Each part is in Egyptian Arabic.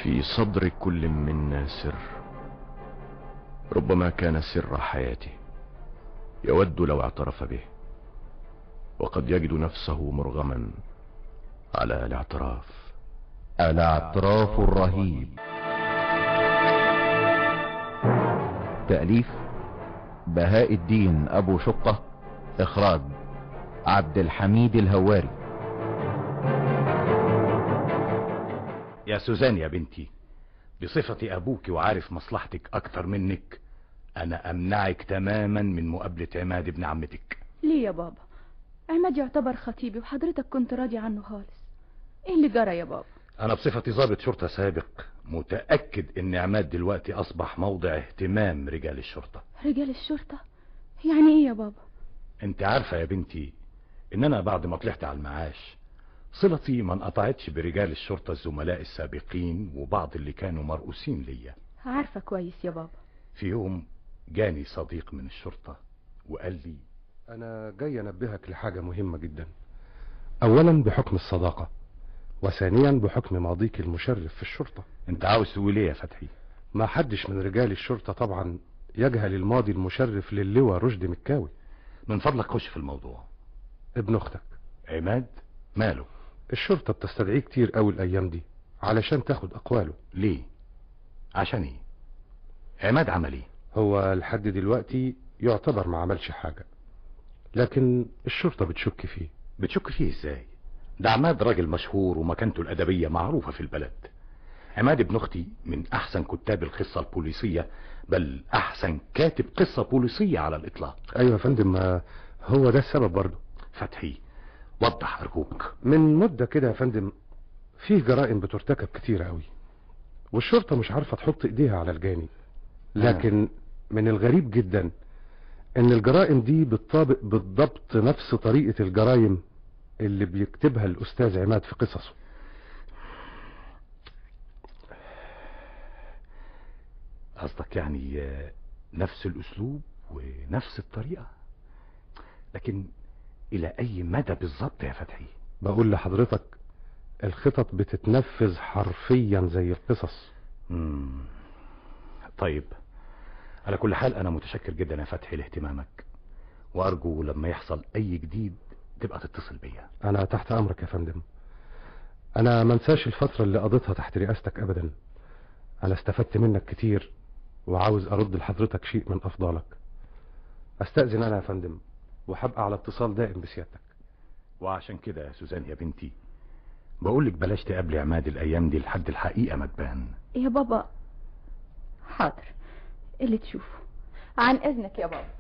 في صدر كل منا سر ربما كان سر حياته يود لو اعترف به وقد يجد نفسه مرغما على الاعتراف الاعتراف الرهيب تأليف بهاء الدين ابو شقة اخراج عبد الحميد الهواري يا سوزان يا بنتي بصفتي ابوك وعارف مصلحتك اكتر منك انا امنعك تماما من مقابلة عماد ابن عمتك ليه يا بابا عماد يعتبر خطيبي وحضرتك كنت راضي عنه خالص ايه اللي جرى يا بابا انا بصفتي ضابط شرطة سابق متأكد ان عماد دلوقتي اصبح موضع اهتمام رجال الشرطة رجال الشرطة يعني ايه يا بابا انت عارفة يا بنتي ان انا بعد ما طلعت على المعاش صلتي ما انقطعتش برجال الشرطة الزملاء السابقين وبعض اللي كانوا مرؤوسين ليا عارفة كويس يا بابا في يوم جاني صديق من الشرطة وقال لي أنا جاي أنبهك لحاجة مهمة جدا أولا بحكم الصداقة وثانيا بحكم ماضيك المشرف في الشرطة انت عاوز تقول ايه يا فتحي ما حدش من رجال الشرطة طبعا يجهل الماضي المشرف للواء رشدي مكاوي من فضلك خش في الموضوع ابن أختك عماد ماله الشرطة بتستدعيه كتير قوي الأيام دي علشان تاخد أقواله ليه عشان ايه عماد عمل ايه هو لحد دلوقتي يعتبر ما عملش حاجة لكن الشرطة بتشك فيه بتشك فيه ازاي ده عماد راجل مشهور ومكانته الأدبية معروفة في البلد عماد ابن أختي من أحسن كتاب القصة البوليسية بل أحسن كاتب قصة بوليسية على الإطلاق أيوة يا فندم ما هو ده السبب برضه فتحي وضح أرجوك من مدة كده يا فندم فيه جرائم بترتكب كتير قوي والشرطة مش عارفة تحط ايديها على الجاني لكن من الغريب جدا ان الجرائم دي بتطابق بالضبط نفس طريقة الجرائم اللي بيكتبها الاستاذ عماد في قصصه قصدك يعني نفس الأسلوب ونفس الطريقة لكن إلى أي مدى بالظبط يا فتحي بقول لحضرتك الخطط بتتنفذ حرفيا زي القصص مم. طيب على كل حال أنا متشكر جدا يا فتحي لاهتمامك وأرجو لما يحصل أي جديد تبقى تتصل بيا انا تحت امرك يا فندم انا منساش الفترة اللي قضيتها تحت رئاستك ابدا انا استفدت منك كتير وعاوز ارد لحضرتك شيء من افضالك استأذن انا يا فندم وهبقى على اتصال دائم بسيادتك وعشان كده يا سوزان يا بنتي بقولك بلاش تقابلي عماد الايام دي لحد الحقيقة ما تبان يا بابا حاضر اللي تشوفه عن اذنك يا بابا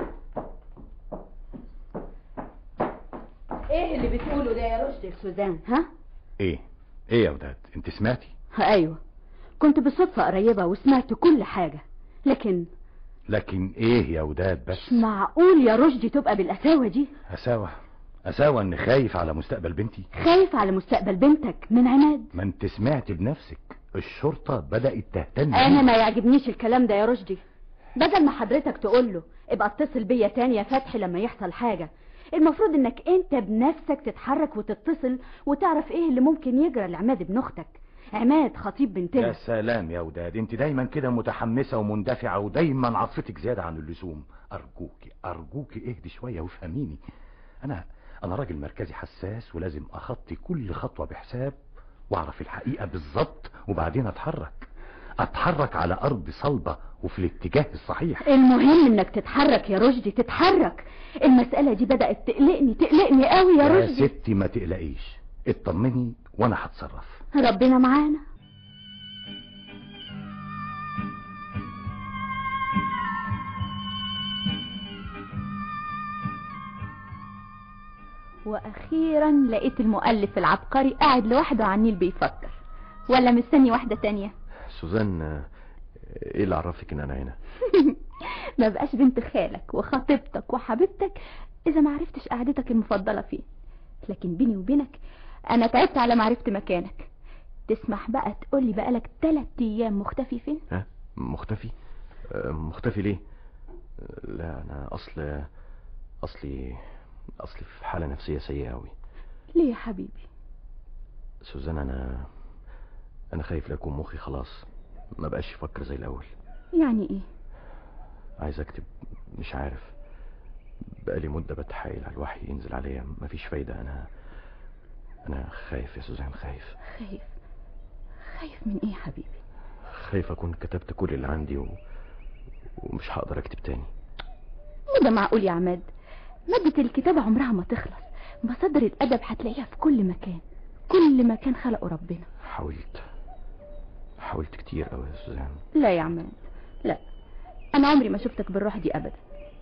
ايه اللي بتقوله ده يا رشدي سوزان ها ايه ايه يا وداد انت سمعتي ايوه كنت بالصدفة قريبة وسمعت كل حاجة لكن لكن ايه يا وداد بس مش معقول يا رشدي تبقى بالقساوة دي اساوة اساوة ان خايف على مستقبل بنتي خايف على مستقبل بنتك من عماد ما انت سمعت بنفسك الشرطة بدأت تهتم انا بيه. ما يعجبنيش الكلام ده يا رشدي بدل ما حضرتك تقول له ابقى اتصل بيا تاني يا فتحي لما يحصل حاجة المفروض انك انت بنفسك تتحرك وتتصل وتعرف ايه اللي ممكن يجرى لعماد ابن اختك عماد خطيب يا بنتنا سلام يا وداد انت دايما كده متحمسة ومندفعة ودايما عاطفتك زيادة عن اللزوم ارجوكي ارجوكي اهدي شوية وافهميني انا انا راجل مركزي حساس ولازم اخطي كل خطوة بحساب واعرف الحقيقة بالظبط وبعدين اتحرك اتحرك على ارض صلبة وفي الاتجاه الصحيح المهم انك تتحرك يا رشدي تتحرك المسألة دي بدأت تقلقني تقلقني قوي يا يا رشدي ستي ما تقلقيش اطمني وانا هتصرف ربنا معانا واخيرا لقيت المؤلف العبقري قاعد لوحده على النيل بيفكر ولا مستني واحدة تانية سوزان آه، ايه اللي عرفك ان انا هنا ما بقاش بنت خالك وخطيبتك وحبيبتك اذا ما عرفتش قعدتك المفضلة فين لكن بيني وبينك انا تعبت على معرفة مكانك تسمح بقى تقولي بقالك تلات ايام مختفي فين ها مختفي آه، مختفي ليه آه، لا انا اصل اصلي اصلي في حالة نفسية سيئة قوي ليه يا حبيبي سوزان انا انا خايف لا يكون مخي خلاص ما بقاش يفكر زي الاول يعني ايه عايز اكتب مش عارف بقالي مدة بتحايل على الوحي ينزل عليا مفيش فايدة انا انا خايف يا سوزان خايف خايف خايف من ايه يا حبيبي خايف اكون كتبت كل اللي عندي و... ومش هقدر اكتب تاني وده معقول يا عماد مادة الكتابة عمرها ما تخلص مصادر الأدب هتلاقيها في كل مكان كل مكان خلقه ربنا حاولت حاولت كتير قوي يا سوزان لا يا عماد لا أنا عمري ما شفتك بالروح دي أبدا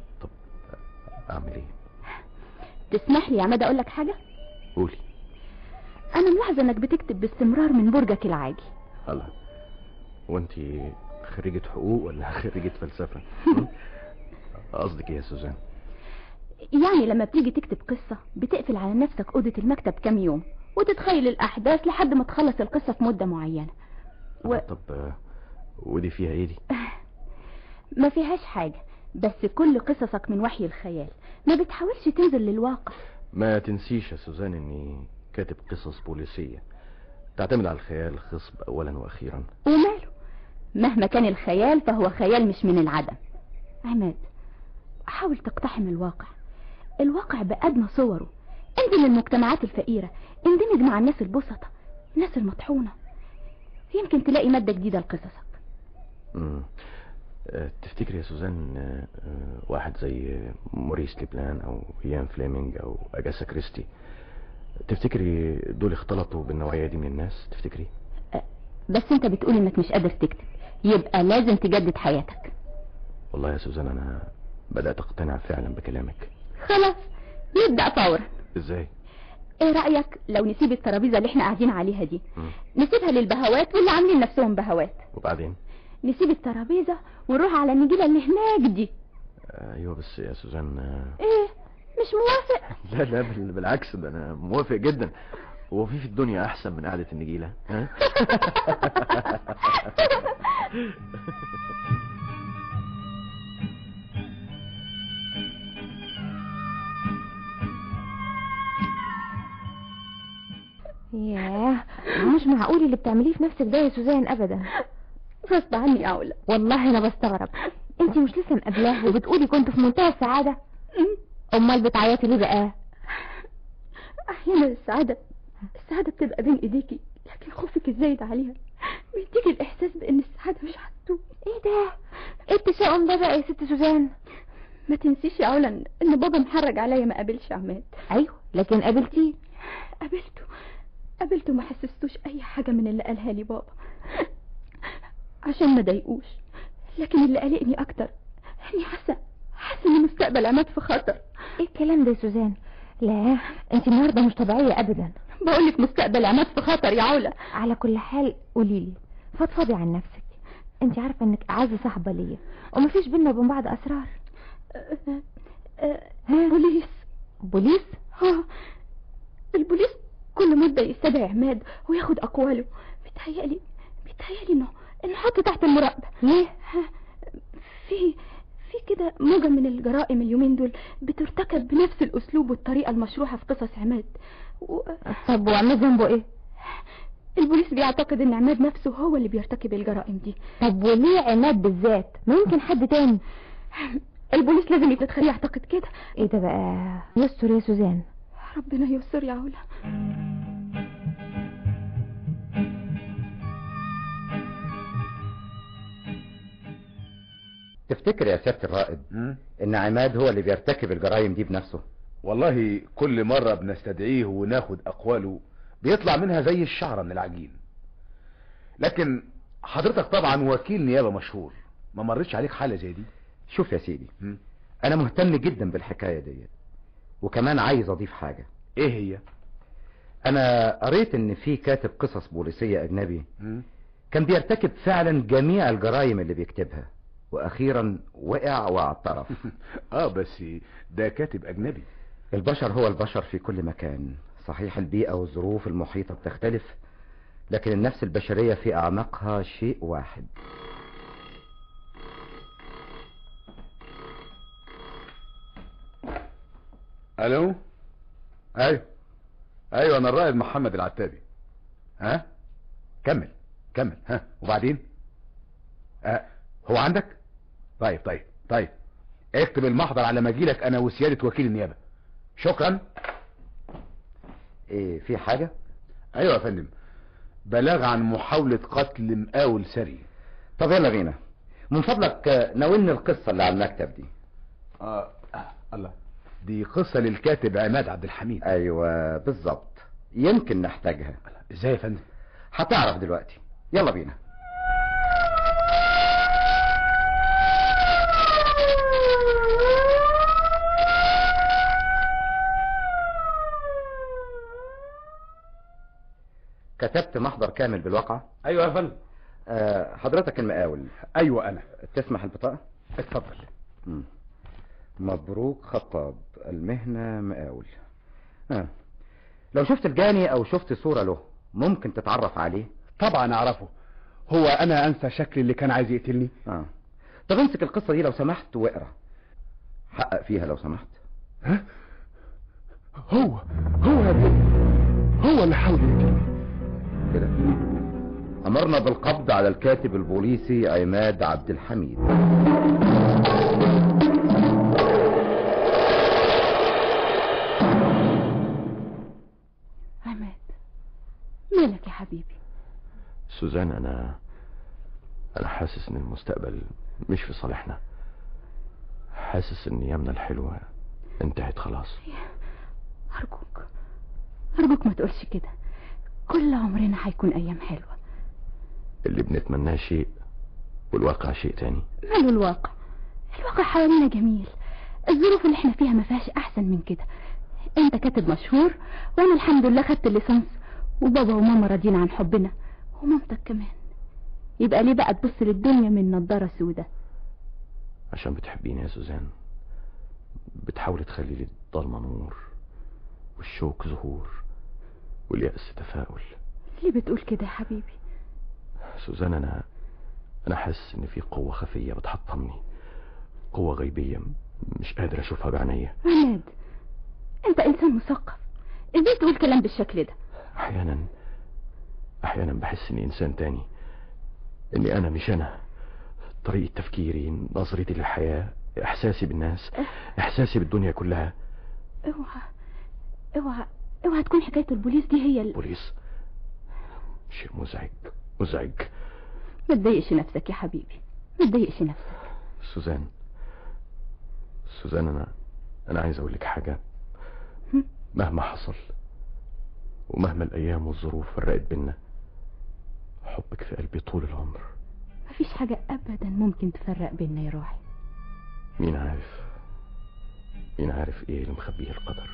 اعمل ايه تسمح لي يا عماد أقول لك حاجة قولي أنا ملاحظة إنك بتكتب باستمرار من برجك العاجي الله وانت خريجة حقوق ولا خريجة فلسفة م? قصدك ايه يا سوزان يعني لما بتيجي تكتب قصة بتقفل على نفسك أوضة المكتب كام يوم وتتخيل الأحداث لحد ما تخلص القصة في مدة معينة و... طب آه، ودي فيها ايه دي ما فيهاش حاجة بس كل قصصك من وحي الخيال ما بتحاولش تنزل للواقع ما تنسيش يا سوزان اني كاتب قصص بوليسية تعتمد على الخيال خصب اولا واخيرا وماله مهما كان الخيال فهو خيال مش من العدم عماد حاول تقتحم الواقع الواقع بأدنى صوره انزل للمجتمعات الفقيرة اندمج مع الناس البسطة الناس المطحونة يمكن تلاقي مادة جديدة لقصصك مم. آه، تفتكري يا سوزان آه، آه، واحد زي موريس ليبلان او يان فليمنج او اجاسا كريستي تفتكري دول اختلطوا بالنوعية دي من الناس تفتكري بس انت بتقول انك مش قادر تكتب يبقى لازم تجدد حياتك والله يا سوزان انا بدأت اقتنع فعلا بكلامك خلاص نبدأ فورا ازاي ايه رأيك لو نسيب الترابيزة اللي احنا قاعدين عليها دي مم. نسيبها للبهوات واللي عاملين نفسهم بهوات وبعدين نسيب الترابيزة ونروح على النجيلة اللي هناك دي آه، ايوه بس يا سوزان آه، ايه مش موافق لا لا بال- بالعكس ده انا موافق جدا هو في في الدنيا احسن من قعدة النجيلة ها ياه مش معقول اللي بتعمليه في نفسك ده يا سوزان ابدا غصب عني يا علا والله انا بستغرب انت مش لسه مقابلاه وبتقولي كنت في منتهى السعاده امال بتعيطي ليه بقى احيانا السعادة السعادة بتبقى بين ايديكي لكن خوفك الزايد عليها بيديكي الاحساس بان السعادة مش هتدوم ايه ده ايه التشاؤم ده بقى يا ست سوزان ما تنسيش يا علا ان بابا محرج عليا ما قابلش عماد ايوه لكن قابلتيه قابلته قابلته ما حسستوش اي حاجة من اللي قالها لي بابا عشان ما ضايقوش لكن اللي قلقني اكتر اني حاسة حاسة ان مستقبل عماد في خطر ايه الكلام ده يا سوزان لا انت النهارده مش طبيعيه ابدا بقولك مستقبل عماد في خطر يا علا على كل حال قولي لي فضفضي عن نفسك انت عارفه انك اعز صاحبه ليا ومفيش بينا وبين بعض اسرار أه، أه، بوليس بوليس ها البوليس كل مدة يستدعي عماد وياخد أقواله بيتهيألي بيتهيألي إنه إنه حاطه تحت المراقبة ليه ها، في في كده موجة من الجرائم اليومين دول بترتكب بنفس الأسلوب والطريقة المشروحة في قصص عماد و... طب وعماد ذنبه ايه البوليس بيعتقد إن عماد نفسه هو اللي بيرتكب الجرائم دي طب وليه عماد بالذات ما يمكن حد تاني البوليس لازم يتخيل يعتقد كده ايه ده بقى يستر يا سوزان ربنا يستر يا علا تفتكر يا سيادة الرائد ان عماد هو اللي بيرتكب الجرائم دي بنفسه والله كل مرة بنستدعيه وناخد أقواله بيطلع منها زي الشعرة من العجين لكن حضرتك طبعا وكيل نيابة مشهور ما مرتش عليك حالة زي دي شوف يا سيدي مم. انا مهتم جدا بالحكاية دي وكمان عايز اضيف حاجة ايه هي انا قريت ان في كاتب قصص بوليسية اجنبي مم. كان بيرتكب فعلا جميع الجرائم اللي بيكتبها واخيرا وقع واعترف اه بس ده كاتب اجنبي البشر هو البشر في كل مكان صحيح البيئة والظروف المحيطة بتختلف لكن النفس البشرية في أعماقها شيء واحد الو ايوه ايوه انا الرائد محمد العتابي ها كمل كمل ها وبعدين آه هو عندك طيب طيب طيب اكتب المحضر على ما اجيلك انا وسيادة وكيل النيابة شكرا ايه في حاجة ايوه يا فندم بلاغ عن محاولة قتل مقاول سري طب يلا بينا من فضلك آه، ناولني القصة اللي على المكتب دي آه الله دي قصة للكاتب عماد عبد الحميد ايوه بالظبط يمكن نحتاجها ازاي يا فندم هتعرف دلوقتي يلا بينا كتبت محضر كامل بالواقع ايوه يا فندم أه حضرتك المقاول ايوه انا تسمح البطاقة اتفضل مم. مبروك خطاب المهنة مقاول آه. لو شفت الجاني او شفت صورة له ممكن تتعرف عليه طبعا اعرفه هو انا انسى شكل اللي كان عايز يقتلني اه طب امسك القصة دي لو سمحت واقرا حقق فيها لو سمحت ها هو هو يا ابني هو اللي حاول يقتلني كده امرنا بالقبض على الكاتب البوليسي عماد عبد الحميد عماد مالك يا حبيبي سوزان انا انا حاسس ان المستقبل مش في صالحنا حاسس ان ايامنا الحلوة انتهت خلاص أرجوك أرجوك ما تقولش كده كل عمرنا هيكون أيام حلوة اللي بنتمناه شيء والواقع شيء تاني ماله الواقع الواقع حوالينا جميل الظروف اللي احنا فيها ما فيهاش أحسن من كده أنت كاتب مشهور وأنا الحمد لله خدت الليسانس وبابا وماما راضيين عن حبنا ومامتك كمان يبقى ليه بقى تبص للدنيا من نضارة سودة عشان بتحبيني يا سوزان بتحاولي تخلي لي الضلمة نور والشوك زهور واليأس تفاؤل ليه بتقول كده يا حبيبي سوزان انا انا حاسس ان في قوة خفية بتحطمني قوة غيبية م- مش قادر اشوفها بعينيا عماد انت انسان مثقف ازاي تقول كلام بالشكل ده احيانا احيانا بحس اني انسان تاني اني انا مش انا طريقة تفكيري نظرتي للحياة احساسي بالناس احساسي بالدنيا كلها اوعى اوعى اوعى تكون حكاية البوليس دي هي ال... بوليس شيء مزعج مزعج ما تضايقش نفسك يا حبيبي ما تضايقش نفسك سوزان سوزان انا انا عايز اقول لك حاجة هم؟ مهما حصل ومهما الايام والظروف فرقت بينا حبك في قلبي طول العمر مفيش حاجة ابدا ممكن تفرق بيننا يا روحي مين عارف مين عارف ايه اللي مخبيه القدر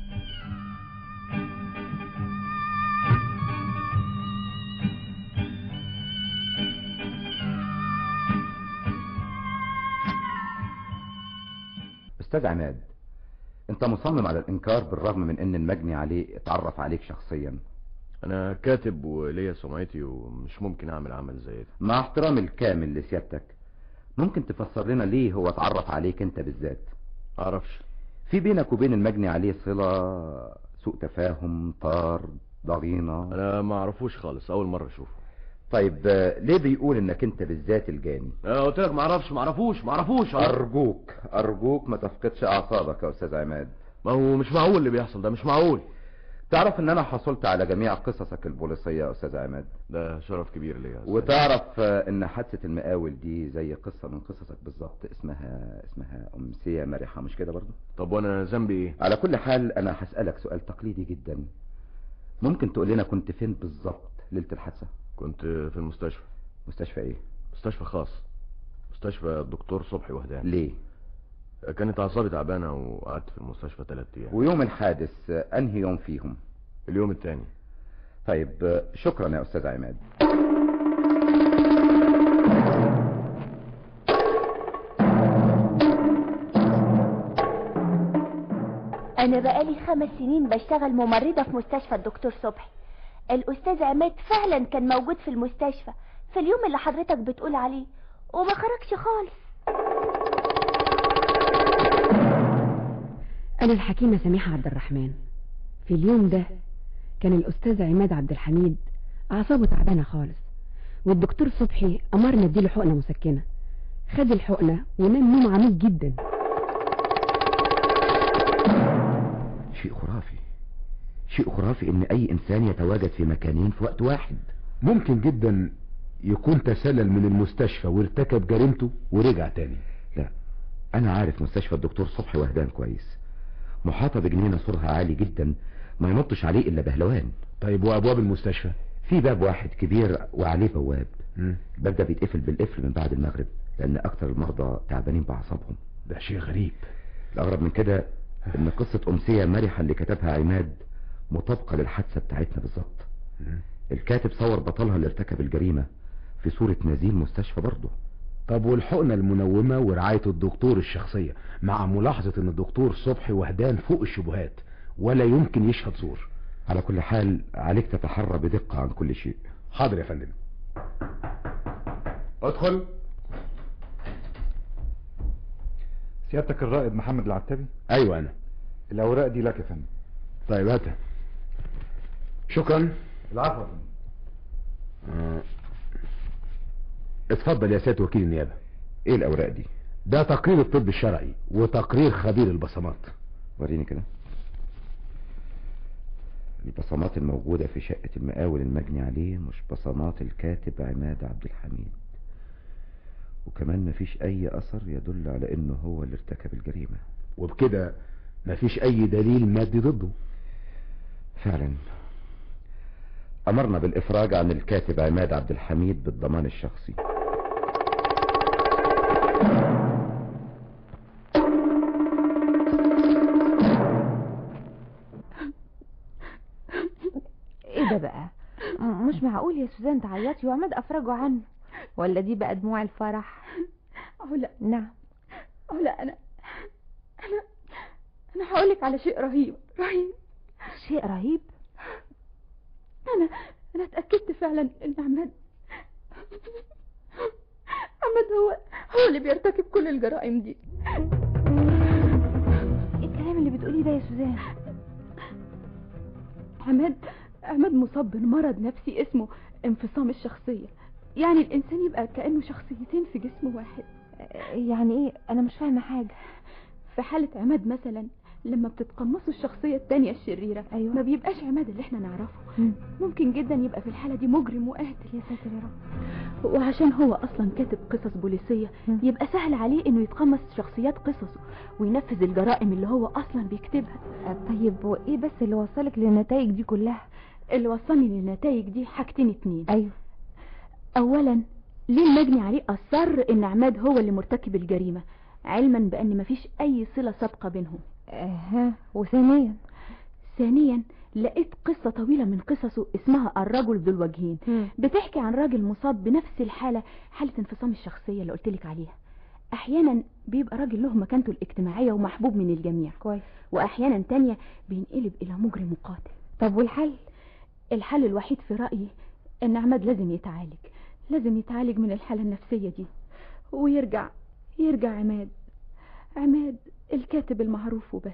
استاذ عماد انت مصمم على الانكار بالرغم من ان المجني عليه اتعرف عليك شخصيا انا كاتب وليا سمعتي ومش ممكن اعمل عمل زي ده مع احترامي الكامل لسيادتك ممكن تفسر لنا ليه هو اتعرف عليك انت بالذات اعرفش في بينك وبين المجني عليه صلة سوء تفاهم طار ضغينة انا ما اعرفوش خالص اول مرة اشوفه طيب آه، ليه بيقول انك انت بالذات الجاني انا قلت لك ما اعرفش ما اعرفوش ما اعرفوش ارجوك ارجوك ما تفقدش اعصابك يا استاذ عماد ما هو مش معقول اللي بيحصل ده مش معقول تعرف ان انا حصلت على جميع قصصك البوليسية يا استاذ عماد ده شرف كبير ليا يا أستاذ. وتعرف آه، ان حادثة المقاول دي زي قصة من قصصك بالظبط اسمها اسمها امسية مرحة مش كده برضو طب وانا ذنبي ايه على كل حال انا هسألك سؤال تقليدي جدا ممكن تقول لنا كنت فين بالظبط ليلة الحادثة كنت في المستشفى مستشفى ايه مستشفى خاص مستشفى الدكتور صبحي وهدان ليه كانت اعصابي تعبانه وقعدت في المستشفى ثلاث ايام ويوم الحادث آه، انهي يوم فيهم اليوم الثاني طيب آه، شكرا يا استاذ عماد أنا بقالي خمس سنين بشتغل ممرضة في مستشفى الدكتور صبحي الأستاذ عماد فعلا كان موجود في المستشفى في اليوم اللي حضرتك بتقول عليه وما خرجش خالص أنا الحكيمة سميحة عبد الرحمن في اليوم ده كان الأستاذ عماد عبد الحميد أعصابه تعبانة خالص والدكتور صبحي امرنا اديله حقنه مسكنه خد الحقنه ونام نوم عميق جدا شيء خرافي شيء خرافي ان اي انسان يتواجد في مكانين في وقت واحد ممكن جدا يكون تسلل من المستشفى وارتكب جريمته ورجع تاني لا انا عارف مستشفى الدكتور صبحي وهدان كويس محاطة بجنينة سورها عالي جدا ما ينطش عليه الا بهلوان طيب وابواب المستشفى في باب واحد كبير وعليه بواب مم. الباب ده بيتقفل بالقفل من بعد المغرب لان اكتر المرضى تعبانين باعصابهم ده شيء غريب الاغرب من كده ان قصة امسية مرحة اللي كتبها عماد مطابقة للحادثة بتاعتنا بالظبط مم. الكاتب صور بطلها اللي ارتكب الجريمة في صورة نزيل مستشفى برضه طب والحقنة المنومة ورعاية الدكتور الشخصية مع ملاحظة ان الدكتور صبحي وهدان فوق الشبهات ولا يمكن يشهد زور على كل حال عليك تتحرى بدقة عن كل شيء حاضر يا فندم ادخل سيادتك الرائد محمد العتابي ايوه انا الاوراق دي لك يا فندم طيب هاتها شكرا العفو يا فندم آه. اتفضل يا سيادة وكيل النيابة ايه الاوراق دي ده تقرير الطب الشرعي وتقرير خبير البصمات وريني كده البصمات الموجودة في شقة المقاول المجني عليه مش بصمات الكاتب عماد عبد الحميد وكمان مفيش اي اثر يدل على انه هو اللي ارتكب الجريمة وبكده مفيش اي دليل مادي ضده فعلا امرنا بالافراج عن الكاتب عماد عبد الحميد بالضمان الشخصي ايه ده بقى م- مش معقول يا سوزان تعيطي وعماد افرجوا عنه ولا دي بقى دموع الفرح علا نعم علا انا انا انا هقولك على شيء رهيب رهيب شيء رهيب انا انا اتاكدت فعلا ان عماد عماد هو هو اللي بيرتكب كل الجرائم دي ايه الكلام اللي بتقوليه ده يا سوزان عماد عماد مصاب بمرض نفسي اسمه انفصام الشخصية يعني الإنسان يبقى كأنه شخصيتين في جسم واحد يعني ايه انا مش فاهمه حاجه في حالة عماد مثلا لما بتتقمصوا الشخصية التانية الشريرة أيوة. ما بيبقاش عماد اللي احنا نعرفه مم. ممكن جدا يبقى في الحالة دي مجرم وقاتل يا ساتر يا رب وعشان هو اصلا كاتب قصص بوليسية مم. يبقى سهل عليه انه يتقمص شخصيات قصصه وينفذ الجرائم اللي هو اصلا بيكتبها آه، طيب وايه بس اللي وصلك للنتائج دي كلها اللي وصلني للنتائج دي حاجتين اتنين ايوه اولا ليه المجني عليه اصر ان عماد هو اللي مرتكب الجريمة علما بان مفيش اي صلة سابقة بينهم اها وثانيا ثانيا لقيت قصة طويلة من قصصه اسمها الرجل ذو الوجهين بتحكي عن راجل مصاب بنفس الحالة حالة انفصام الشخصية اللي قلتلك عليها احيانا بيبقى راجل له مكانته الاجتماعية ومحبوب من الجميع كويس واحيانا تانية بينقلب الى مجرم وقاتل طب والحل الحل الوحيد في رأيي ان عماد لازم يتعالج لازم يتعالج من الحالة النفسية دي ويرجع يرجع عماد عماد الكاتب المعروف وبس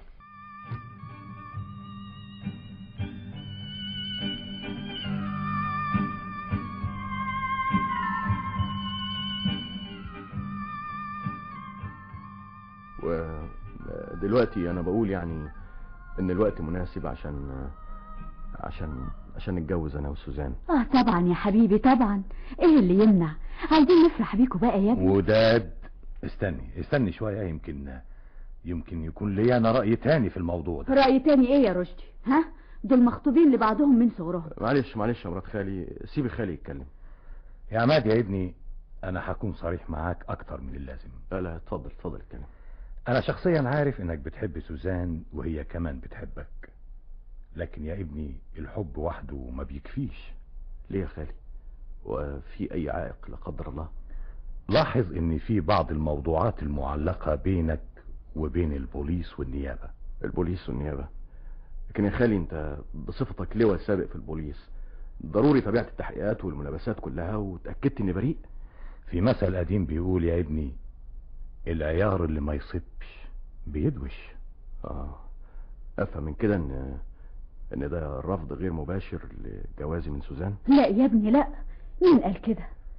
ودلوقتي انا بقول يعني ان الوقت مناسب عشان عشان عشان نتجوز انا وسوزان اه طبعا يا حبيبي طبعا ايه اللي يمنع عايزين نفرح بيكوا بقى يا ابني وداد استني استني شوية يمكن يمكن يكون لي انا رأي تاني في الموضوع ده رأي تاني ايه يا رشدي ها دول مخطوبين لبعضهم من صغرهم معلش معلش يا مرات خالي سيبي خالي يتكلم يا عماد يا ابني انا هكون صريح معاك اكتر من اللازم لا لا اتفضل اتفضل اتكلم انا شخصيا عارف انك بتحب سوزان وهي كمان بتحبك لكن يا ابني الحب وحده ما بيكفيش ليه يا خالي وفي اي عائق لا قدر الله لاحظ ان في بعض الموضوعات المعلقة بينك وبين البوليس والنيابة البوليس والنيابة لكن يا خالي انت بصفتك لواء سابق في البوليس ضروري تابعت التحقيقات والملابسات كلها وتأكدت اني بريء في مثل قديم بيقول يا ابني العيار اللي ما يصبش بيدوش اه افهم من كده ان ان ده رفض غير مباشر لجوازي من سوزان لا يا ابني لا مين قال كده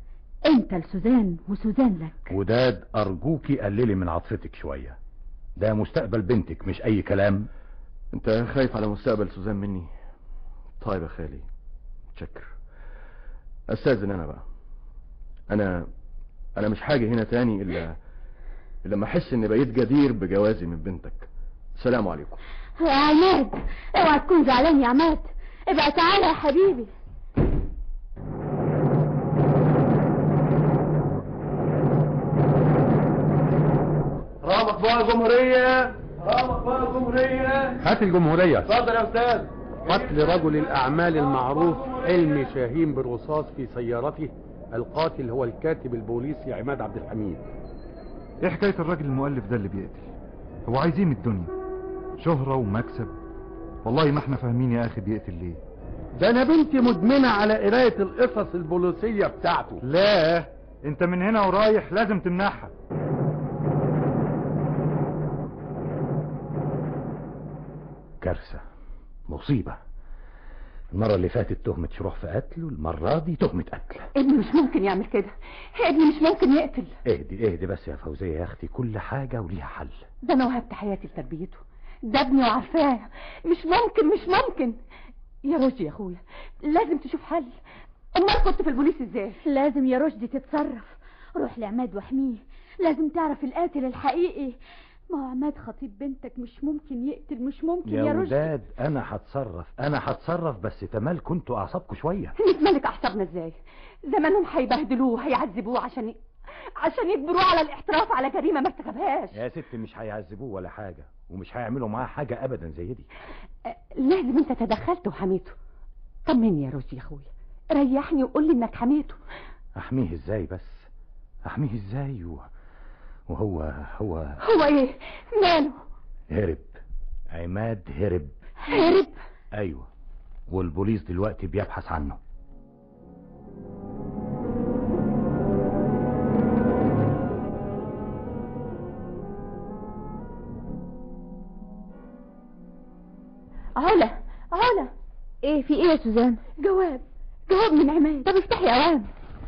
انت لسوزان وسوزان لك وداد ارجوكي قللي من عاطفتك شويه ده مستقبل بنتك مش اي كلام انت خايف على مستقبل سوزان مني طيب يا خالي متشكر استاذن انا بقى انا انا مش حاجه هنا تاني الا الا لما احس اني بقيت جدير بجوازي من بنتك سلام عليكم يا عماد اوعى تكون زعلان يا عماد ابقى تعالى يا حبيبي رامك بقى الجمهورية رامك بقى الجمهورية هات الجمهورية اتفضل يا استاذ قتل رجل الأعمال المعروف حلمي شاهين بالرصاص في سيارته القاتل هو الكاتب البوليسي عماد عبد الحميد ايه حكاية الراجل المؤلف ده اللي بيقتل هو عايز ايه من الدنيا شهرة ومكسب والله ما احنا فاهمين يا اخي بيقتل ليه ده انا بنتي مدمنة على قراية القصص البوليسية بتاعته لا انت من هنا ورايح لازم تمنعها كارثه مصيبه المره اللي فاتت تهمه شروح في قتل والمره دي تهمه قتل ابني مش ممكن يعمل كده ابني مش ممكن يقتل اهدي اهدي بس يا فوزيه يا اختي كل حاجه وليها حل ده انا وهبت حياتي لتربيته ده ابني وعارفاه مش ممكن مش ممكن يا رشدي يا اخويا لازم تشوف حل امال كنت في البوليس ازاي لازم يا رشدي تتصرف روح لعماد واحميه لازم تعرف القاتل الحقيقي ما هو عماد خطيب بنتك مش ممكن يقتل مش ممكن يا, يا رشدي وداد انا هتصرف انا هتصرف بس تمال كنتوا اعصابكم شويه نتملك اعصابنا ازاي زمانهم هيبهدلوه هيعذبوه عشان ي... عشان يجبروه على الاحتراف على جريمه ما ارتكبهاش يا ست مش هيعذبوه ولا حاجه ومش هيعملوا معاه حاجه ابدا زي دي أه، لازم انت تدخلت وحميته طمني يا رشدي يا اخويا ريحني وقول لي انك حميته احميه ازاي بس احميه ازاي و... وهو هو هو ايه ماله هرب عماد هرب هرب ايوه والبوليس دلوقتي بيبحث عنه علا علا ايه في ايه يا سوزان جواب جواب من عماد طب افتحي يا اوام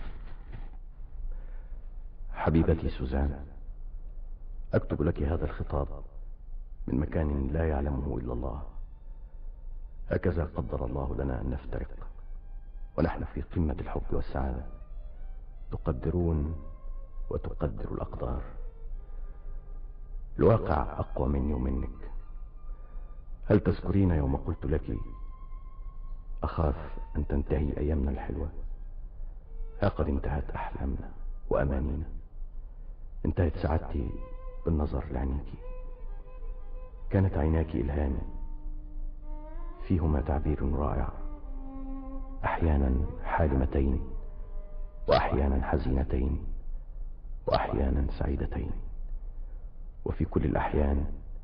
حبيبتي سوزان أكتب لك هذا الخطاب من مكان لا يعلمه إلا الله هكذا قدر الله لنا أن نفترق ونحن في قمة الحب والسعادة تقدرون وتقدر الأقدار الواقع أقوى مني ومنك هل تذكرين يوم قلت لك أخاف أن تنتهي أيامنا الحلوة ها قد انتهت أحلامنا وأمانينا انتهت سعادتي بالنظر لعينيك كانت عيناك إلهامي فيهما تعبير رائع أحيانا حالمتين وأحيانا حزينتين وأحيانا سعيدتين وفي كل الأحيان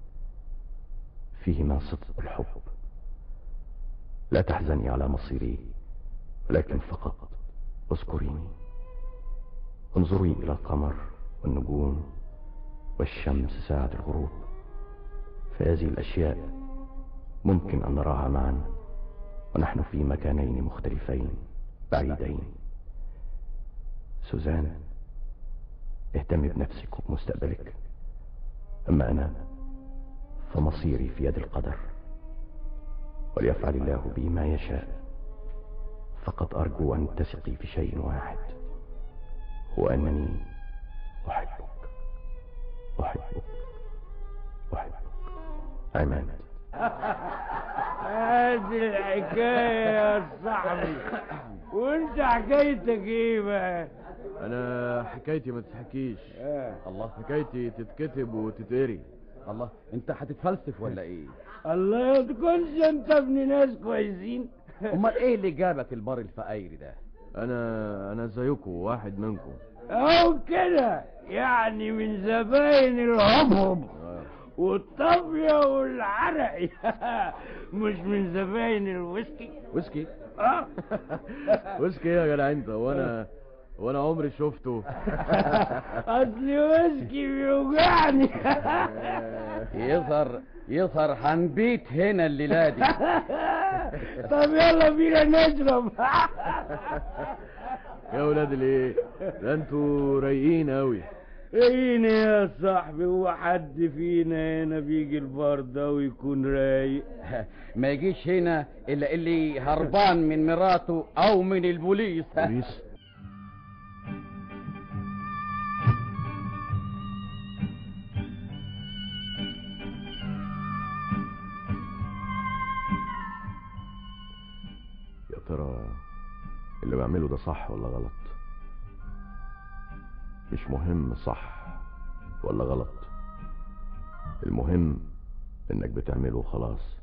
فيهما صدق الحب لا تحزني على مصيري ولكن فقط اذكريني انظري إلى القمر والنجوم والشمس ساعة الغروب فهذه الأشياء ممكن أن نراها معا ونحن في مكانين مختلفين بعيدين سوزان اهتمي بنفسك وبمستقبلك أما أنا فمصيري في يد القدر وليفعل الله بي ما يشاء فقط أرجو أن تثقي في شيء واحد هو أنني أحبك أحبك أحبك عماد هذه الحكاية يا صاحبي وانت حكايتك ايه بقى أنا حكايتي ما تتحكيش الله حكايتي تتكتب وتتقري الله انت هتتفلسف ولا ايه الله تكونش انت ابن ناس كويسين امال ايه اللي جابك البار الفقايري ده أنا أنا زيكم واحد منكم اهو كده يعني من زباين الهبهب والطافية والعرقي مش من زباين الويسكي ويسكي اه ويسكي ايه يا جدع انت وانا وانا عمري شفته اصل ويسكي بيوجعني يظهر يظهر هنبيت هنا الليله دي طب يلا بينا نشرب يا ولاد الايه ده انتوا رايقين قوي رايقين يا صاحبي هو حد فينا هنا بيجي البار ده ويكون رايق ما يجيش هنا الا اللي هربان من مراته او من البوليس بوليس يا ترى اللي بعمله ده صح ولا غلط مش مهم صح ولا غلط المهم انك بتعمله خلاص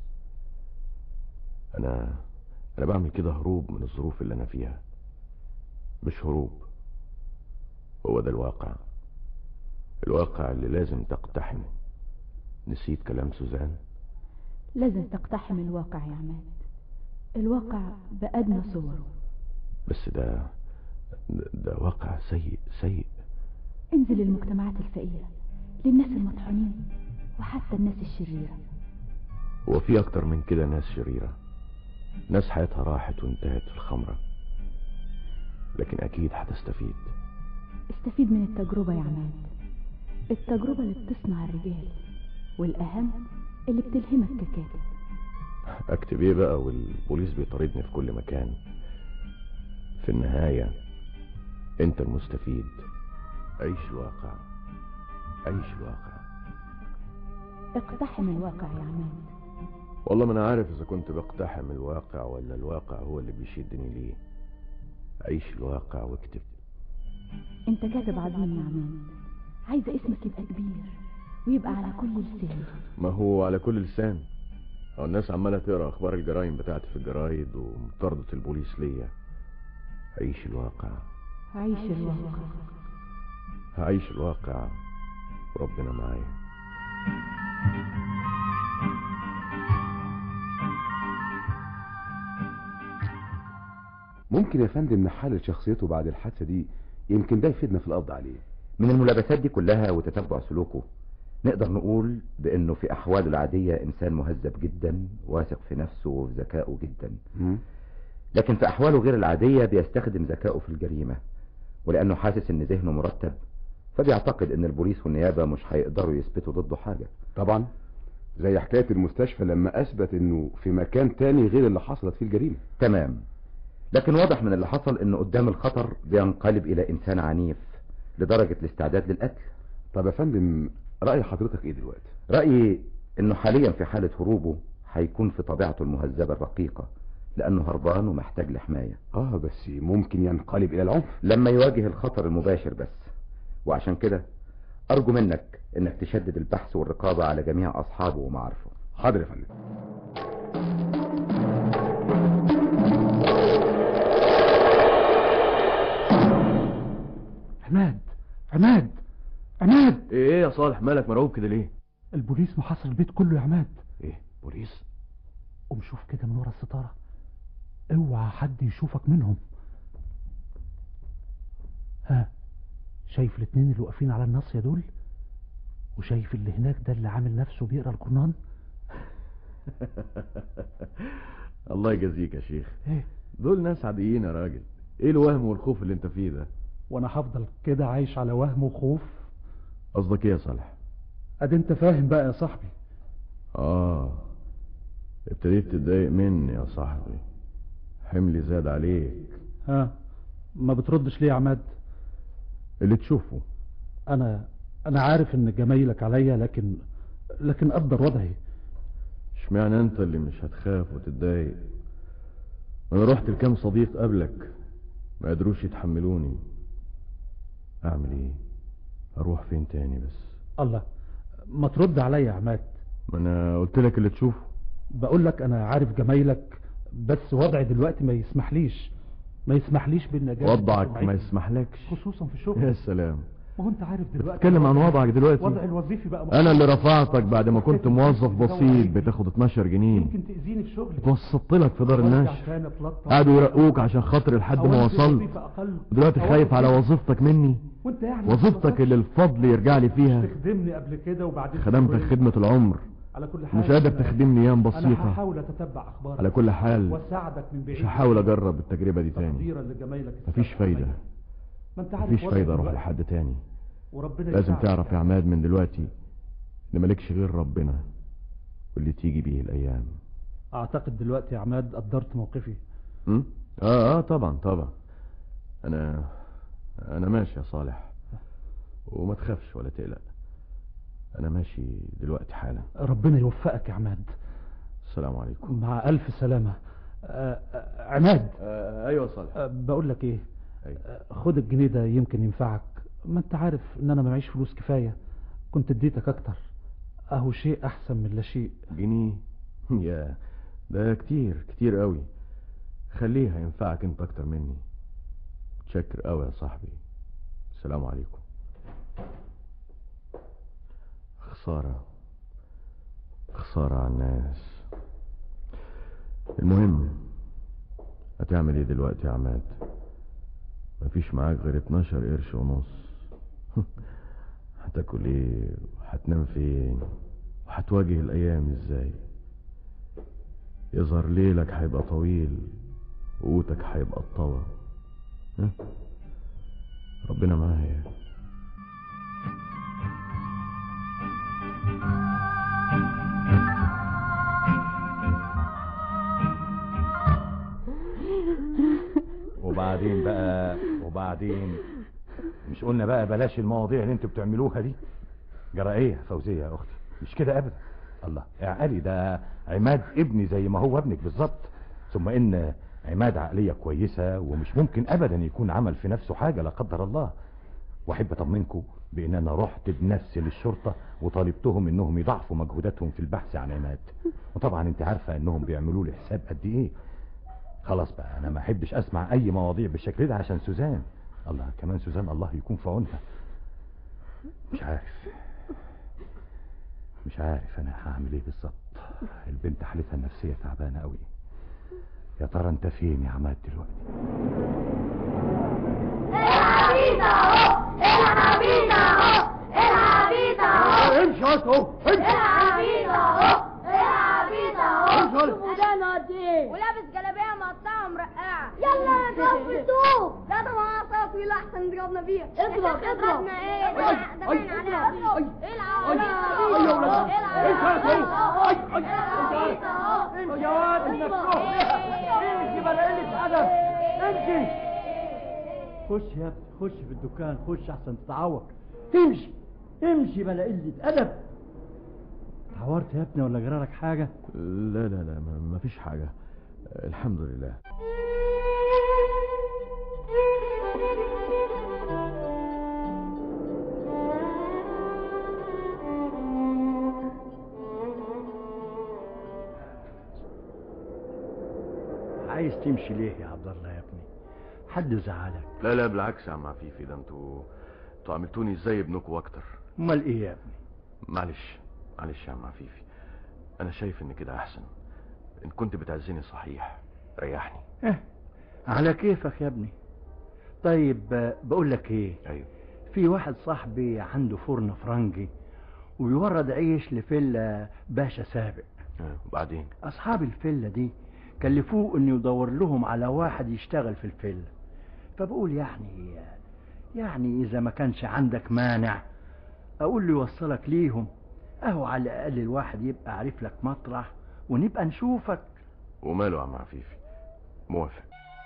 انا انا بعمل كده هروب من الظروف اللي انا فيها مش هروب هو ده الواقع الواقع اللي لازم تقتحمه نسيت كلام سوزان لازم تقتحم الواقع يا عماد الواقع بأدنى صوره بس ده ده, ده واقع سيء سيء انزل للمجتمعات الفقيرة للناس المطحونين وحتى الناس الشريرة هو في اكتر من كده ناس شريرة ناس حياتها راحت وانتهت في الخمرة لكن اكيد هتستفيد استفيد من التجربة يا عماد التجربة اللي بتصنع الرجال والأهم اللي بتلهمك ككاتب اكتب ايه بقى والبوليس بيطاردني في كل مكان في النهاية انت المستفيد عيش الواقع عيش الواقع اقتحم الواقع يا عماد والله ما انا عارف اذا كنت بقتحم الواقع ولا الواقع هو اللي بيشدني ليه عيش الواقع واكتب انت كاتب عظيم يا عماد عايزة اسمك يبقى كبير ويبقى على كل لسان ما هو على كل لسان هو الناس عمالة تقرا اخبار الجرائم بتاعتي في الجرايد ومطاردة البوليس ليا عيش الواقع عيش الواقع هعيش الواقع وربنا معايا ممكن يا فندم نحلل شخصيته بعد الحادثة دي يمكن ده يفيدنا في القبض عليه من الملابسات دي كلها وتتبع سلوكه نقدر نقول بانه في احواله العادية انسان مهذب جدا واثق في نفسه وفي ذكائه جدا لكن في احواله غير العادية بيستخدم ذكائه في الجريمة ولانه حاسس ان ذهنه مرتب فبيعتقد ان البوليس والنيابة مش هيقدروا يثبتوا ضده حاجة طبعا زي حكاية المستشفى لما اثبت انه في مكان تاني غير اللي حصلت فيه الجريمة تمام لكن واضح من اللي حصل انه قدام الخطر بينقلب الى انسان عنيف لدرجة الاستعداد للقتل طب يا فندم رأي حضرتك ايه دلوقتي رأيي انه حاليا في حالة هروبه هيكون في طبيعته المهذبة الرقيقة لانه هربان ومحتاج لحماية اه بس ممكن ينقلب الى العنف لما يواجه الخطر المباشر بس وعشان كده ارجو منك انك تشدد البحث والرقابة على جميع اصحابه ومعارفه حاضر يا فندم عماد عماد عماد ايه يا صالح مالك مرعوب كده ليه البوليس محاصر البيت كله يا عماد ايه بوليس قوم شوف كده من ورا الستارة اوعى حد يشوفك منهم ها شايف الاتنين اللي واقفين على الناصية دول وشايف اللي هناك ده اللي عامل نفسه بيقرا القرآن الله يجازيك يا شيخ ايه دول ناس عاديين يا راجل ايه الوهم والخوف اللي انت فيه ده وانا هفضل كده عايش على وهم وخوف قصدك ايه يا صالح ادي انت فاهم بقى يا صاحبي اه ابتديت تتضايق مني يا صاحبي حملي زاد عليك ها ما بتردش ليه يا عماد اللي تشوفه انا انا عارف ان جمايلك عليا لكن لكن قدر وضعي اشمعنى انت اللي مش هتخاف وتتضايق انا رحت لكام صديق قبلك ما قدروش يتحملوني اعمل ايه اروح فين تاني بس الله ما ترد عليا يا عماد ما انا قلت لك اللي تشوفه بقول لك انا عارف جمايلك بس وضعي دلوقتي ما يسمحليش ما يسمحليش بالنجاة وضعك ما يسمحلكش خصوصا في الشغل يا سلام ما هو انت عارف دلوقتي بتتكلم عن وضعك دلوقتي وضعي الوظيفي بقى انا اللي رفعتك بعد ما كنت موظف بسيط بتاخد 12 جنيه يمكن تأذيني في شغلي اتوسطت لك في دار وارجع الناس تاني اتلطف. قعدوا يرقوك عشان خاطر لحد ما أودي وصلت وظيفة أقل. دلوقتي خايف أودي على وظيفة. وظيفتك مني وانت يعني وظيفتك اللي الفضل يرجع لي فيها تخدمني قبل كده وبعدين خدمتك تقول- خدمة العمر على كل حال مش قادر أنا- تخدمني ايام انا بسيطة هحاول اتتبع اخبارك على كل حال واساعدك من بعيد مش هحاول اجرب التجربة دي تاني تقديرا لجمايلك مفيش فايدة ما انت عارف مفيش وضعك فايدة اروح دلوقتي. لحد تاني وربنا لازم يساعدك. تعرف يا عماد من دلوقتي ان مالكش غير ربنا واللي تيجي بيه الايام اعتقد دلوقتي يا عماد قدرت موقفي م? اه اه طبعا طبعا انا انا ماشي يا صالح وما تخافش ولا تقلق انا ماشي دلوقتي حالا ربنا يوفقك يا عماد السلام عليكم مع الف سلامة آه، آه، عماد آه ايوه صالح آه، بقول لك ايه أيوة. آه، خد الجنيه ده يمكن ينفعك ما انت عارف ان انا ما معيش فلوس كفاية كنت اديتك اكتر اهو شيء احسن من لا شيء جنيه يا ده كتير كتير قوي خليه هينفعك انت اكتر مني متشكر قوي يا صاحبي السلام عليكم خسارة خسارة على الناس المهم هتعمل ايه دلوقتي يا عماد مفيش معاك غير 12 قرش ونص هتاكل ايه وهتنام فين وهتواجه الايام ازاي يظهر ليلك هيبقى طويل وقوتك هيبقى الطوى ها؟ ربنا معايا وبعدين بقى وبعدين مش قلنا بقى بلاش المواضيع اللي انتوا بتعملوها دي جرى ايه يا فوزية يا اختي مش كده ابدا الله اعقلي ده عماد ابني زي ما هو ابنك بالظبط ثم ان عماد عقلية كويسة ومش ممكن ابدا يكون عمل في نفسه حاجة لا قدر الله واحب اطمنكم بان انا رحت بنفسي للشرطة وطالبتهم انهم يضاعفوا مجهوداتهم في البحث عن عماد وطبعا انت عارفة انهم بيعملوا لي حساب قد ايه خلاص بقى انا ما احبش اسمع اي مواضيع بالشكل ده عشان سوزان الله كمان سوزان الله يكون في عونها مش عارف مش عارف انا هعمل ايه بالظبط البنت حالتها النفسيه تعبانه قوي يا ترى انت فين يا عماد دلوقتي العبيط اهو العبيط اهو العبيط اهو امشي اهو العبيط اهو العبيط اهو امشي ودانه قد ايه ولابس جلابيه مقطعه مرقعه يلا نضرب في السوق لا ده معاه عصا طويله احسن نضربنا بيها اضرب اضرب اضربنا ايه ده ده باين عليها اضرب العب يا واد المفتوح امشي بلا قلة أدب امشي خش يا ابني خش في الدكان خش أحسن تتعور امشي امشي بلا قلة أدب اتعورت يا ابني ولا جرالك حاجة؟ لا لا لا ما ما فيش حاجة الحمد لله عايز تمشي ليه يا عبد الله يا ابني؟ حد زعلك لا لا بالعكس يا عم عفيفي ده انتوا انتوا عملتوني زي ابنكم واكتر امال ايه يا ابني؟ معلش معلش يا عم عفيفي انا شايف ان كده احسن ان كنت بتعزني صحيح ريحني اه على كيفك يا ابني طيب آه، بقول لك ايه ايوه في واحد صاحبي عنده فرن فرنجي وبيورد عيش لفيلا باشا سابق اه وبعدين اصحاب الفيلا دي كلفوه انه يدور لهم على واحد يشتغل في الفيلا فبقول يعني يعني اذا ما كانش عندك مانع اقول له يوصلك ليهم اهو على الاقل الواحد يبقى عارف لك مطرح ونبقى نشوفك وماله يا عم عفيفي موافق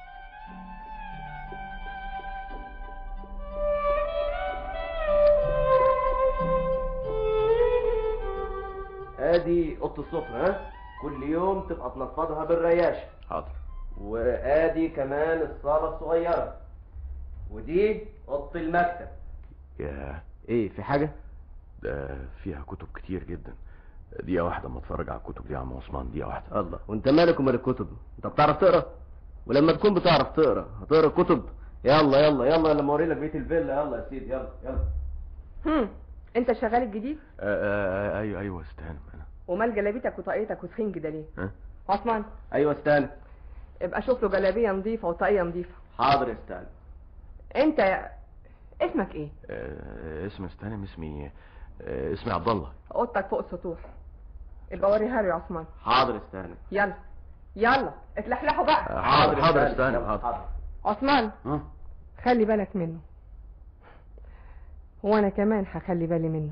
ادي اوضه السفره ها كل يوم تبقى تنفضها بالرياشه حاضر وادي كمان الصاله الصغيره ودي اوضه المكتب يا ايه في حاجه ده فيها كتب كتير جدا دقيقة واحدة اما اتفرج على الكتب دي يا عم عثمان دقيقة واحدة الله وانت مالك ومال الكتب انت بتعرف تقرا ولما تكون بتعرف تقرا هتقرا كتب يلا يلا يلا لما اوري لك بيت الفيلا يلا يا سيدي يلا يلا هم انت شغال الجديد آه آه آه ايوه ايوه استهانم انا ومال جلابيتك وطاقيتك وسخين كده ليه ها عثمان ايوه استنى ابقى شوف له جلابيه نظيفه وطاقيه نظيفه حاضر استنى انت يا... اسمك ايه آه اسم استهانم اسمي آه اسمي عبد الله اوضتك فوق السطوح يبقى وريها له يا عثمان حاضر استنى يلا يلا اتلحلحوا بقى حاضر حاضر استنى حاضر عثمان ها خلي بالك منه وانا كمان هخلي بالي منه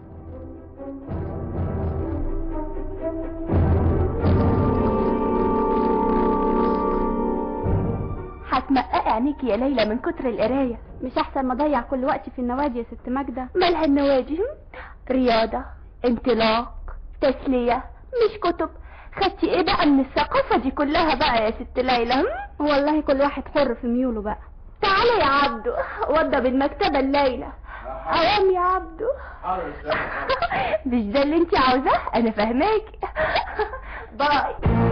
هتمققي عينيكي يا ليلى من كتر القرايه مش احسن ما اضيع كل وقتي في النوادي يا ست ماجده مالها النوادي هم؟ رياضه انطلاق تسليه مش كتب خدتي ايه بقى من الثقافه دي كلها بقى يا ست ليلى هم؟ والله كل واحد حر في ميوله بقى تعالى يا عبدو وضب المكتبه الليله اوام يا عبدو مش ده اللي انت عاوزاه انا فاهماكي باي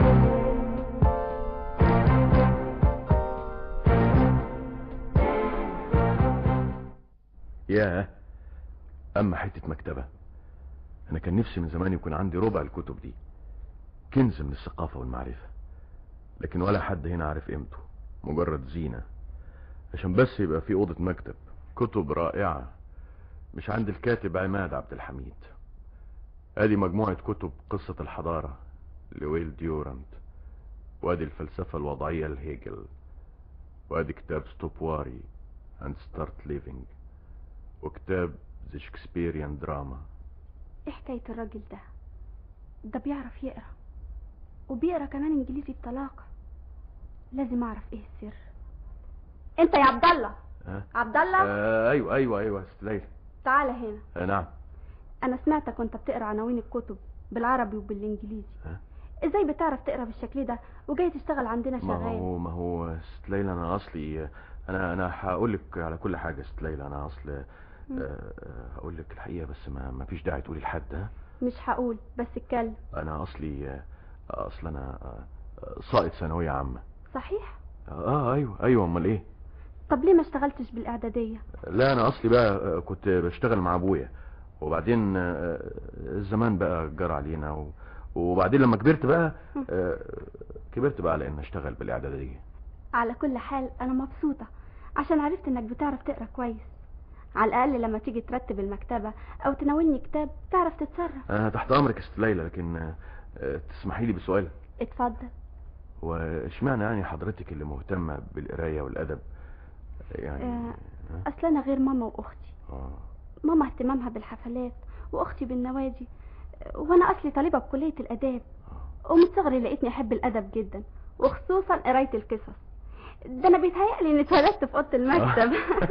ياه اما حته مكتبه انا كان نفسي من زمان يكون عندي ربع الكتب دي كنز من الثقافه والمعرفه لكن ولا حد هنا عارف قيمته مجرد زينه عشان بس يبقى في اوضه مكتب كتب رائعه مش عند الكاتب عماد عبد الحميد ادي مجموعه كتب قصه الحضاره لويل ديورانت وادي الفلسفه الوضعيه لهيجل وادي كتاب ستوبواري and start living وكتاب ذا شكسبيريان دراما ايه حكايه الراجل ده ده بيعرف يقرا وبيقرا كمان انجليزي بطلاقه لازم اعرف ايه السر انت يا عبد الله ها؟ عبد الله آه ايوه ايوه ايوه يا ست ليلى تعالى هنا آه نعم انا سمعتك وانت بتقرا عناوين الكتب بالعربي وبالانجليزي ها؟ ازاي بتعرف تقرا بالشكل ده وجاي تشتغل عندنا ما شغال هو ما هو ست ليلى انا اصلي انا انا هقول لك على كل حاجه ست ليلى انا اصل هقول لك الحقيقه بس ما ما فيش داعي تقولي لحد ها مش هقول بس اتكلم انا اصلي آه، اصل انا آه، ساقط ثانويه عامه صحيح اه ايوه ايوه امال ايه طب ليه ما اشتغلتش بالاعداديه لا انا اصلي بقى آه، كنت بشتغل مع ابويا وبعدين آه، الزمان بقى جرى علينا و... وبعدين لما كبرت بقى آه، كبرت بقى على ان اشتغل بالاعداديه على كل حال انا مبسوطه عشان عرفت انك بتعرف تقرا كويس على الاقل لما تيجي ترتب المكتبه او تناولني كتاب تعرف تتصرف انا تحت امرك يا ست ليلى لكن آه، آه، تسمحي لي بسؤال اتفضل واشمعنى يعني حضرتك اللي مهتمه بالقرايه والادب يعني آه، اصل انا غير ماما واختي اه ماما اهتمامها بالحفلات واختي بالنوادي وانا اصلي طالبه بكليه الاداب ومن صغري لقيتني احب الادب جدا وخصوصا قرايه القصص ده انا بيتهيألي اني اتولدت في اوضه المكتب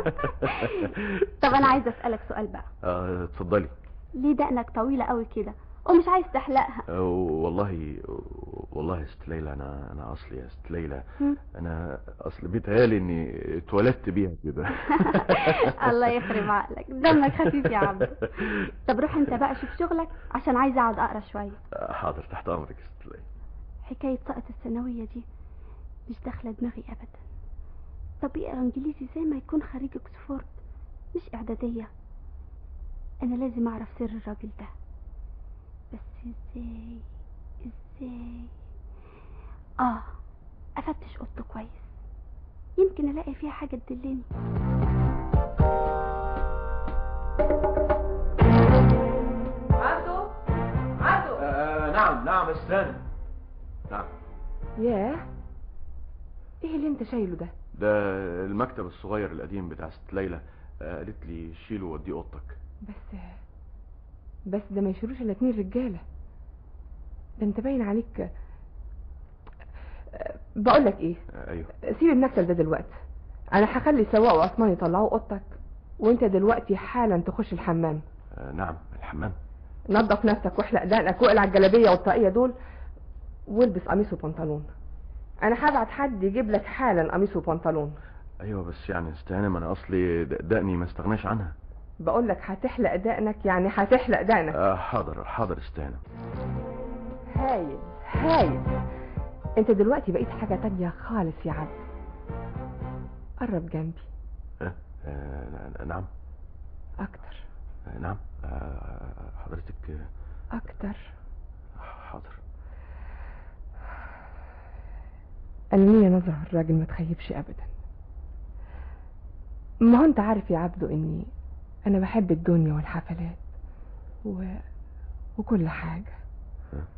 طب انا عايزه اسالك سؤال بقى آه، اتفضلي ليه دقنك طويله قوي كده ومش عايز تحلقها آه، والله والله يا ست ليلى انا انا اصلي يا ست ليلى هم؟ انا اصل بيتهيألي اني اتولدت بيها كده الله يخرب عقلك دمك خفيف يا عبد طب روح انت بقى شوف شغلك عشان عايزه اقعد اقرا شويه آه، حاضر تحت امرك يا ست ليلى حكايه سقط الثانويه دي مش داخله دماغي ابدا طب يقرا انجليزي زي ما يكون خريج اوكسفورد مش اعداديه انا لازم اعرف سر الراجل ده بس ازاي ازاي اه افتش اوضته كويس يمكن الاقي فيها حاجه تدلني عبدو عبدو آه نعم نعم استنى نعم ياه ايه اللي انت شايله ده ده المكتب الصغير القديم بتاع ست ليلى آه، قالت لي شيله وديه اوضتك بس بس ده ما يشيلوش الا اتنين رجاله ده انت باين عليك بقول لك ايه آه، ايوه سيب المكتب ده دلوقتي انا هخلي السواق وعثمان يطلعوه اوضتك وانت دلوقتي حالا تخش الحمام آه، نعم الحمام نظف نفسك واحلق دقنك واقلع الجلابيه والطاقيه دول والبس قميص وبنطلون انا هبعت حد يجيب لك حالا قميص وبنطلون ايوه بس يعني استهانم انا اصلي د- دقني ما استغناش عنها بقول لك هتحلق دقنك يعني هتحلق دقنك آه حاضر حاضر استهانم هايل هايل انت دلوقتي بقيت حاجة تانية خالص يا عبد قرب جنبي آه آه نعم اكتر آه نعم آه حضرتك آه، اكتر حاضر ألمية نظرة الراجل ما تخيبش ابدا ما هو انت عارف يا عبدو اني انا بحب الدنيا والحفلات و... وكل حاجة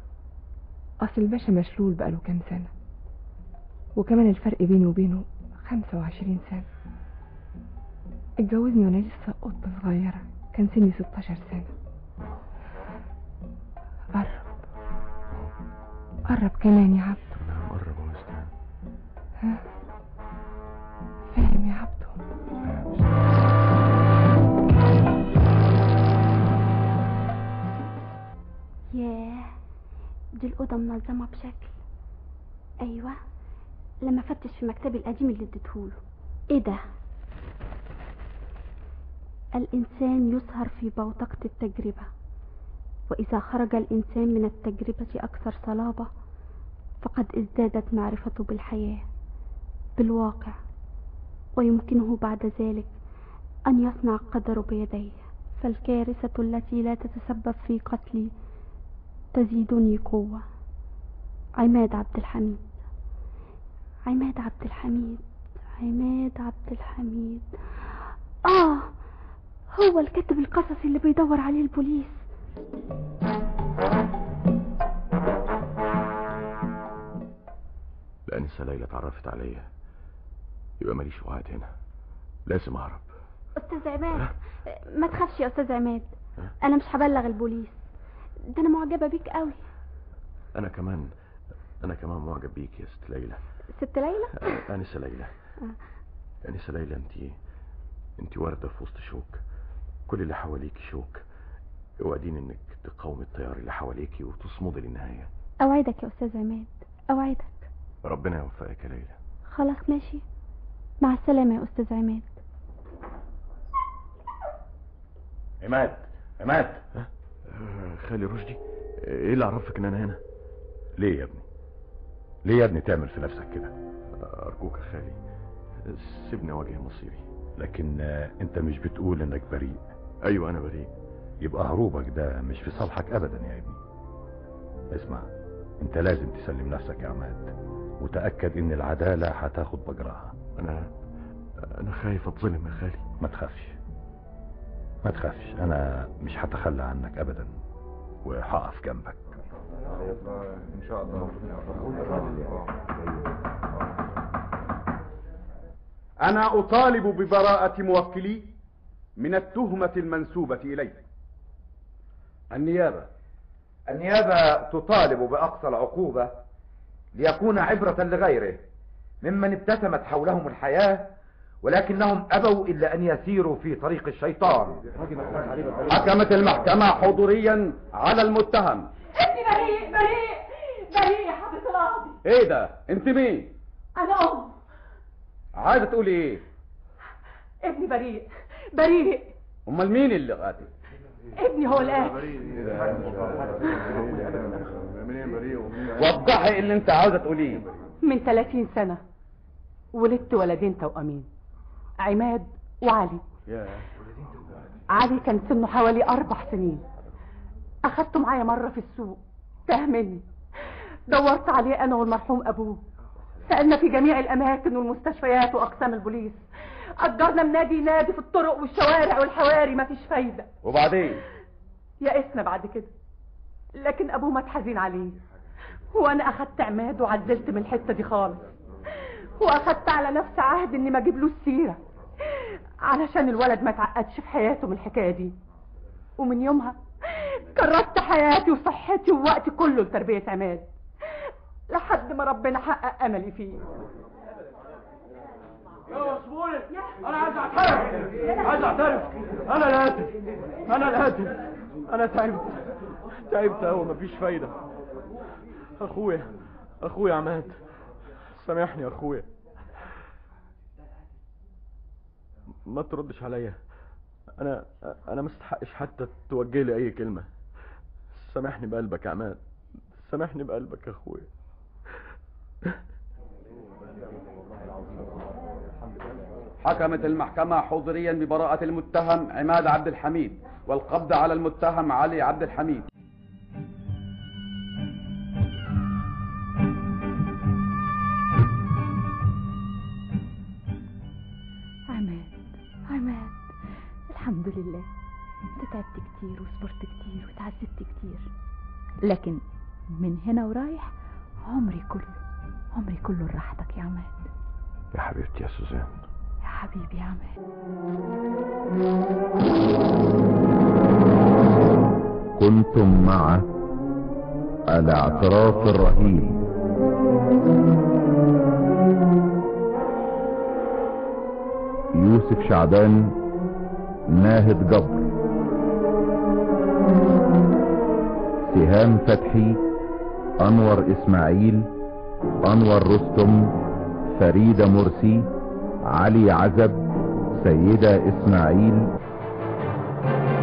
اصل الباشا مشلول بقاله كام سنة وكمان الفرق بيني وبينه خمسة وعشرين سنة اتجوزني وانا لسه قطة صغيرة كان سني ستاشر سنة قرب قرب كمان يا عبدو قرب اهو استنى ها فاهم يا عبدو ياه دي الأوضة منظمة بشكل أيوة لما فتش في مكتبي القديم اللي اديتهوله ايه ده الإنسان يسهر في بوتقة التجربة وإذا خرج الإنسان من التجربة أكثر صلابة فقد ازدادت معرفته بالحياة بالواقع ويمكنه بعد ذلك أن يصنع قدر بيديه فالكارثة التي لا تتسبب في قتلي تزيدني قوة عماد عبد الحميد عماد عبد الحميد عماد عبد الحميد آه هو الكاتب القصصي اللي بيدور عليه البوليس الأنسة ليلى اتعرفت عليا يبقى ماليش وعد هنا لازم أهرب أستاذ عماد ما تخافش يا أستاذ عماد أنا مش هبلغ البوليس ده أنا معجبة بيك قوي أنا كمان أنا كمان معجب بيك يا ست ليلى ست ليلى آه، أنسة ليلى أنسة ليلى أنت أنت وردة في وسط شوك كل اللي حواليك شوك اوعدين إنك تقاومي التيار اللي حواليكي وتصمدي للنهاية أوعدك يا أستاذ عماد أوعدك ربنا يوفقك يا ليلى خلاص ماشي مع السلامة يا أستاذ عماد عماد عماد آه، خالي رشدي ايه اللي عرفك ان انا هنا ليه يا ابني ليه يا ابني تعمل في نفسك كده ارجوك يا خالي سيبني اواجه مصيري لكن آه، انت مش بتقول انك بريء ايوه انا بريء يبقى هروبك ده مش في صالحك ابدا يا ابني اسمع انت لازم تسلم نفسك يا عماد وتأكد ان العدالة هتاخد بجرها انا انا خايف اتظلم يا خالي ما تخافش ما تخافش انا مش هتخلى عنك ابدا وهقف جنبك ان شاء الله أنا أطالب ببراءة موكلي من التهمة المنسوبة إلي النيابة النيابة تطالب بأقصى العقوبة ليكون عبرة لغيره ممن ابتسمت حولهم الحياة ولكنهم أبوا إلا أن يسيروا في طريق الشيطان حكمت المحكمة حضوريا على المتهم ابني بريء بريء بريء يا حضرة القاضي ايه ده انت مين انا ام عايزة تقولي ايه ابني بريء بريء امال مين اللي قاتل ابني هو القاتل وضحي اللي انت عاوزة تقوليه من 30 سنة ولدت ولدين توأمين عماد وعلي علي كان سنه حوالي أربع سنين أخدته معايا مرة في السوق تاه مني دورت عليه أنا والمرحوم أبوه سألنا في جميع الأماكن والمستشفيات وأقسام البوليس أجرنا من نادي نادي في الطرق والشوارع والحواري مفيش فايدة وبعدين يأسنا بعد كده لكن أبوه مات حزين عليه وأنا أخدت عماد وعزلت من الحتة دي خالص وأخدت على نفس عهد إني ما أجيبلوش سيرة علشان الولد ما تعقدش في حياته من الحكاية دي ومن يومها كرست حياتي وصحتي ووقتي كله لتربية عماد لحد ما ربنا حقق أملي فيه يا صبوري انا عايز اعترف عايز اعترف انا القاتل انا القاتل انا تعبت تعبت اهو مفيش فايده اخويا اخويا عماد سامحني يا اخويا ما تردش عليا انا انا ما استحقش حتى توجه لي اي كلمه سامحني بقلبك يا عماد سامحني بقلبك يا اخويا حكمت المحكمة حضوريا ببراءة المتهم عماد عبد الحميد والقبض على المتهم علي عبد الحميد عماد عماد الحمد لله انت تعبت كتير وصبرت كتير وتعذبت كتير لكن من هنا ورايح عمري كله عمري كله لراحتك يا عماد يا حبيبتي يا سوزان يا حبيبي يا عماد كنتم مع الاعتراف الرهيب يوسف شعبان ناهد جبر سهام فتحي انور اسماعيل انور رستم فريدة مرسي علي عزب سيدة اسماعيل